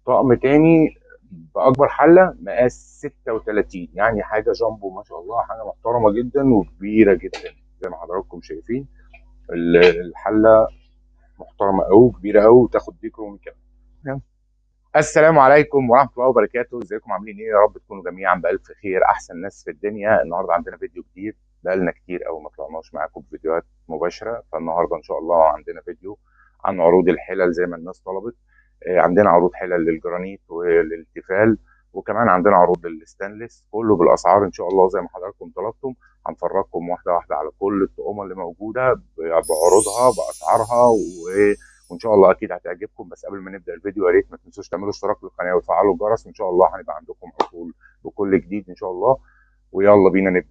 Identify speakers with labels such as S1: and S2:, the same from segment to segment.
S1: طقم تاني باكبر حله مقاس 36 يعني حاجه جامبو ما شاء الله حاجه محترمه جدا وكبيره جدا زي ما حضراتكم شايفين ال- الحله محترمه قوي وكبيره قوي وتاخد ديك رومي كمان السلام عليكم ورحمه الله وبركاته ازيكم عاملين ايه يا رب تكونوا جميعا بالف خير احسن ناس في الدنيا النهارده عندنا فيديو جديد بقالنا كتير قوي ما طلعناش معاكم بفيديوهات مباشره فالنهارده ان شاء الله عندنا فيديو عن عروض الحلل زي ما الناس طلبت آه، عندنا عروض حلل للجرانيت وللتيفال وكمان عندنا عروض للستانلس كله بالاسعار ان شاء الله زي ما حضراتكم طلبتم هنفرجكم واحده واحده على كل الطقومه اللي موجوده ب- بعروضها باسعارها و... وان شاء الله اكيد هتعجبكم بس قبل ما نبدا الفيديو يا ريت ما تنسوش تعملوا اشتراك للقناه وتفعلوا الجرس وان شاء الله هنبقى عندكم على طول بكل جديد ان شاء الله ويلا بينا نبدا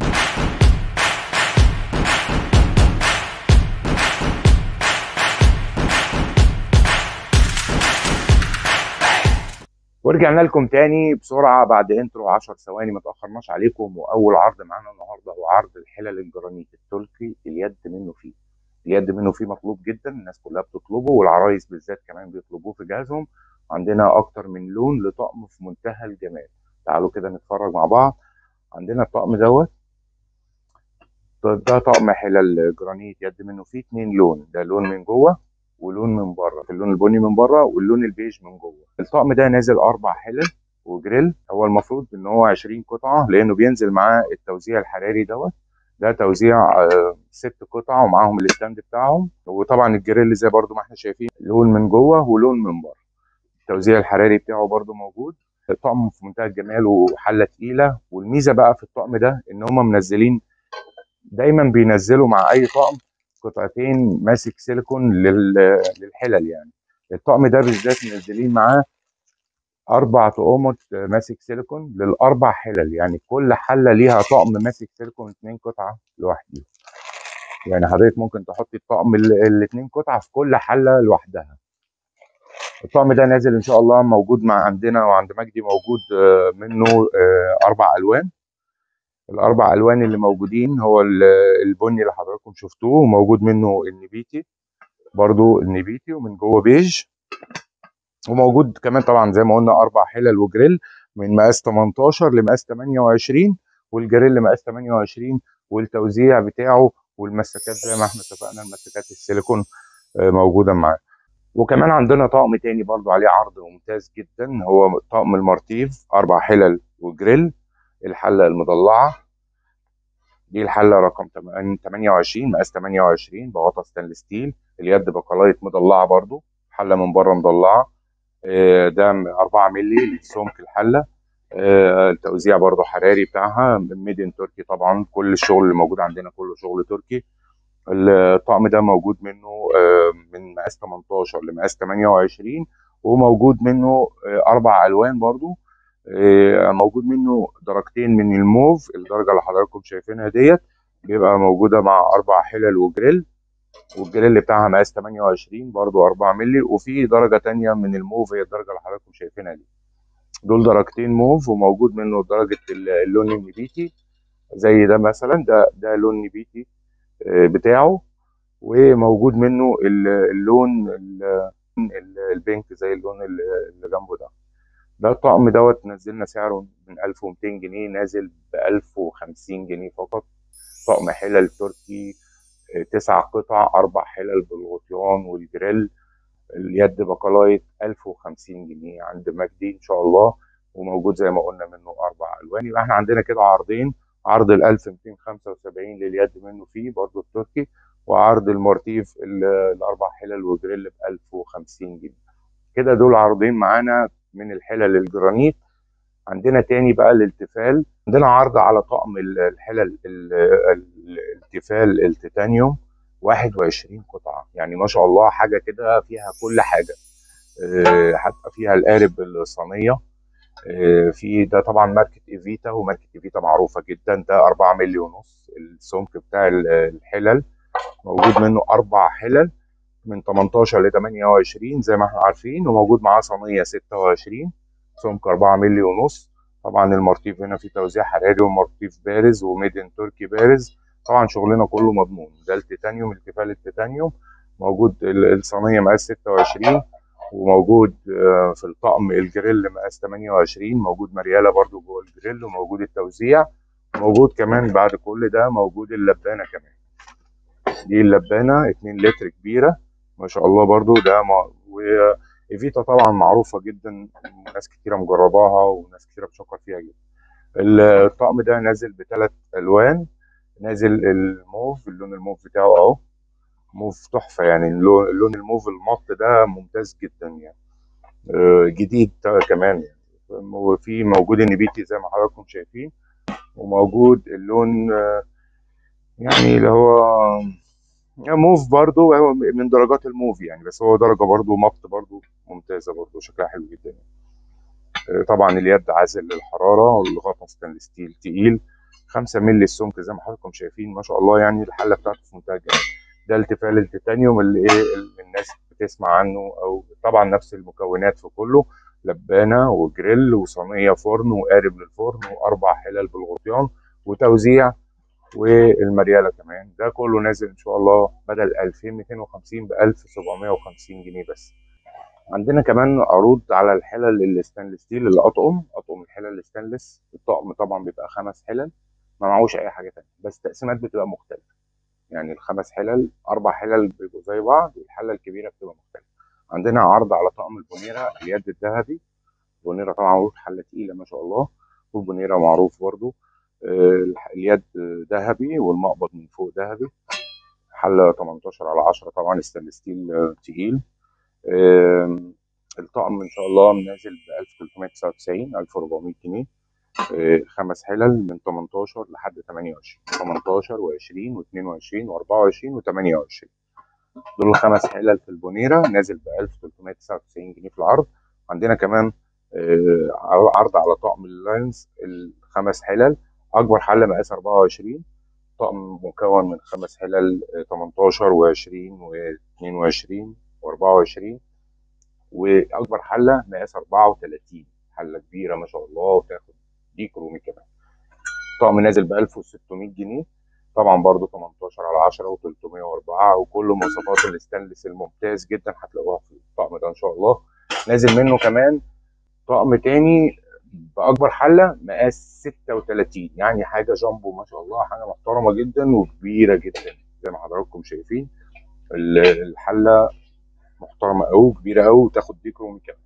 S1: ورجعنا لكم تاني بسرعه بعد انترو 10 ثواني ما تاخرناش عليكم واول عرض معانا النهارده هو عرض الحلل الجرانيت التركي اليد منه فيه اليد منه فيه مطلوب جدا الناس كلها بتطلبه والعرايس بالذات كمان بيطلبوه في جهازهم عندنا اكتر من لون لطقم في منتهى الجمال تعالوا كده نتفرج مع بعض عندنا الطقم دوت ده طقم حلل جرانيت يد منه فيه اتنين لون ده لون من جوه ولون من بره اللون البني من بره واللون البيج من جوه الطقم ده نازل اربع حلل وجريل هو المفروض ان هو 20 قطعه لانه بينزل معاه التوزيع الحراري دوت ده توزيع آه، ست قطع ومعاهم الستاند بتاعهم وطبعا الجريل زي برضو ما احنا شايفين لون من جوه ولون من بره التوزيع الحراري بتاعه برضو موجود الطقم في منتهى الجمال وحله تقيله والميزه بقى في الطقم ده ان هم منزلين دايما بينزلوا مع اي طقم قطعتين ماسك سيليكون لل- للحلل يعني الطقم ده بالذات منزلين معاه اربع طقومة ماسك سيليكون للاربع حلل يعني كل حله ليها طقم ماسك سيليكون اتنين قطعه لوحده يعني حضرتك ممكن تحطي الطقم ال- الاتنين قطعه في كل حله لوحدها الطقم ده نازل ان شاء الله موجود مع عندنا وعند مجدي موجود آه، منه آه، اربع الوان الاربع الوان اللي موجودين هو ال- البني اللي حضراتكم شفتوه وموجود منه النبيتي برضو النبيتي ومن جوه بيج وموجود كمان طبعا زي ما قلنا اربع حلل وجريل من مقاس 18 لمقاس 28 والجريل مقاس 28 والتوزيع بتاعه والمسكات زي ما احنا اتفقنا المسكات السيليكون آه، موجوده معاه وكمان عندنا طقم تاني برضو عليه عرض ممتاز جدا هو طقم المارتيف اربع حلل وجريل الحله المضلعه دي الحله رقم 28 مقاس 28 بغطا ستانلس ستيل اليد بقلايط مضلعه برضو حله من بره مضلعه آه، ده 4 مللي سمك الحله آه، التوزيع برضو حراري بتاعها ميدن تركي طبعا كل الشغل اللي موجود عندنا كله شغل تركي الطقم ده موجود منه آه، من مقاس 18 لمقاس 28 وموجود منه آه، اربع الوان برضو آه، موجود منه درجتين من الموف الدرجه اللي حضراتكم شايفينها ديت بيبقى موجوده مع اربع حلل وجريل والجريل بتاعها مقاس 28 برضو 4 مللي وفي درجه تانية من الموف هي الدرجه اللي حضراتكم شايفينها دي دول درجتين موف وموجود منه درجه ال- اللون النبيتي زي ده مثلا ده ده لون نبيتي آه، بتاعه وموجود منه ال- اللون ال- ال- البينك زي اللون ال- اللي جنبه ده ده الطقم دوت نزلنا سعره من 1200 جنيه نازل ب 1050 جنيه فقط طقم حلل تركي آه، تسع قطع اربع حلل بالغطيان والجريل اليد بقلايط 1050 جنيه عند مجدي ان شاء الله وموجود زي ما قلنا منه اربع الوان يبقى احنا عندنا كده عرضين عرض ال 1275 لليد منه فيه برضه التركي وعرض المارتيف ال- الاربع حلل وجريل ب 1050 جنيه كده دول عرضين معانا من الحلل الجرانيت عندنا تاني بقى الالتفال عندنا عرض على طقم ال- الحلل ال- ال- الالتفال التيتانيوم 21 قطعة يعني ما شاء الله حاجة كده فيها كل حاجة آه، حتى فيها القارب الصينية آه، في ده طبعا ماركة ايفيتا وماركة ايفيتا معروفة جدا ده 4 مللي ونص السمك بتاع ال- الحلل موجود منه أربع حلل من 18 ل 28 زي ما احنا عارفين وموجود معاه صينية 26 سمك 4 مللي ونص طبعا المارتيف هنا في توزيع حراري ومارتيف بارز وميدن تركي بارز طبعا شغلنا كله مضمون ده التيتانيوم التفال التيتانيوم موجود ال- الصينيه مقاس 26 وموجود آه، في الطقم الجريل مقاس 28 موجود مريالة برضو جوه الجريل وموجود التوزيع موجود كمان بعد كل ده موجود اللبانة كمان دي اللبانة 2 لتر كبيرة ما شاء الله برضو ده ما وإيفيتا طبعا معروفة جدا ناس كتيرة مجرباها وناس كتيرة بتشكر فيها جدا الطقم ده نازل بثلاث ألوان نازل الموف اللون الموف بتاعه اهو موف تحفة يعني اللون اللون الموف المط ده ممتاز جدا يعني آه، جديد كمان يعني وفي موجود النبيتي زي ما حضراتكم شايفين وموجود اللون آه، يعني اللي هو موف برضو هو من درجات الموف يعني بس هو درجة برضو مط برضو ممتازة برضو شكلها حلو جدا يعني. آه، طبعا اليد عازل للحرارة والغطا ستانلس ستيل تقيل 5 مللي السمك زي ما حضراتكم شايفين ما شاء الله يعني الحلة بتاعته في منتهى الجمال ده التفال التيتانيوم اللي ايه اللي الناس بتسمع عنه او طبعا نفس المكونات في كله لبانه وجريل وصينيه فرن وقارب للفرن واربع حلل بالغطيان وتوزيع والمرياله كمان ده كله نازل ان شاء الله بدل 2250 ب 1750 جنيه بس عندنا كمان عروض على الحلل الستانلس ستيل الاطقم اطقم الحلل الستانلس الطقم طبعا بيبقى خمس حلل ما معهوش اي حاجه تانية بس التقسيمات بتبقى مختلفه يعني الخمس حلل اربع حلل بيبقوا زي بعض والحله الكبيره بتبقى مختلفه عندنا عرض على طقم البونيره اليد الذهبي البونيره طبعا معروف حله تقيله ما شاء الله والبونيره معروف برضو آه، اليد ذهبي والمقبض من فوق ذهبي حله 18 على 10 طبعا ستانلس ستيل آه، تقيل آم، الطقم ان شاء الله نازل ب 1399 1400 جنيه آه، خمس حلل من 18 لحد 28 18 و20 و22 و24 و28 دول الخمس حلل في البونيرة نازل ب 1399 جنيه في العرض عندنا كمان آه، عرض على طقم اللاينز الخمس حلل اكبر حله مقاس 24 طقم مكون من خمس حلل آه، 18 و20 و22 و24 واكبر حله مقاس 34 حله كبيره ما شاء الله وتاخد ديك رومي كمان طقم نازل ب 1600 جنيه طبعا برضو 18 على 10 و304 وكل مواصفات الستانلس الممتاز جدا هتلاقوها في الطقم ده ان شاء الله نازل منه كمان طقم تاني باكبر حله مقاس 36 يعني حاجه جامبو ما شاء الله حاجه محترمه جدا وكبيره جدا زي ما حضراتكم شايفين ال- الحله محترمه قوي كبيره قوي وتاخد ديك رومي كمان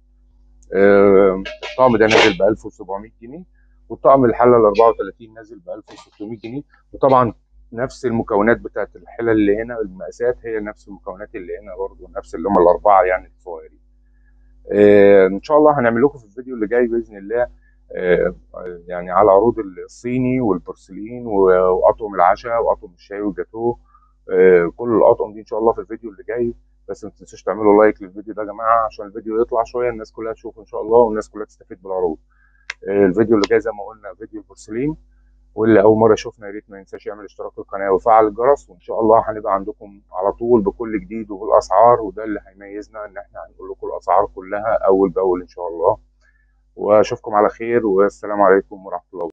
S1: آه، الطقم ده نازل ب 1700 جنيه والطقم الحله ال 34 نازل ب 1600 جنيه وطبعا نفس المكونات بتاعت الحلل اللي هنا المقاسات هي نفس المكونات اللي هنا برضه نفس اللي هم الاربعه يعني الصغيرين. آه، ان شاء الله هنعمل لكم في الفيديو اللي جاي باذن الله آه، يعني على عروض الصيني والبورسلين و- واطقم العشاء واطقم الشاي والجاتوه آه، كل الاطقم دي ان شاء الله في الفيديو اللي جاي بس ما تنسوش تعملوا لايك للفيديو ده يا جماعه عشان الفيديو يطلع شويه الناس كلها تشوفه ان شاء الله والناس كلها تستفيد بالعروض آه، الفيديو اللي جاي زي ما قلنا فيديو البورسلين واللي اول مره يشوفنا يا ريت ما ينساش يعمل اشتراك في القناه ويفعل الجرس وان شاء الله هنبقى عندكم على طول بكل جديد وبالاسعار وده اللي هيميزنا ان احنا هنقول لكم الاسعار كلها اول باول ان شاء الله واشوفكم على خير والسلام عليكم ورحمه الله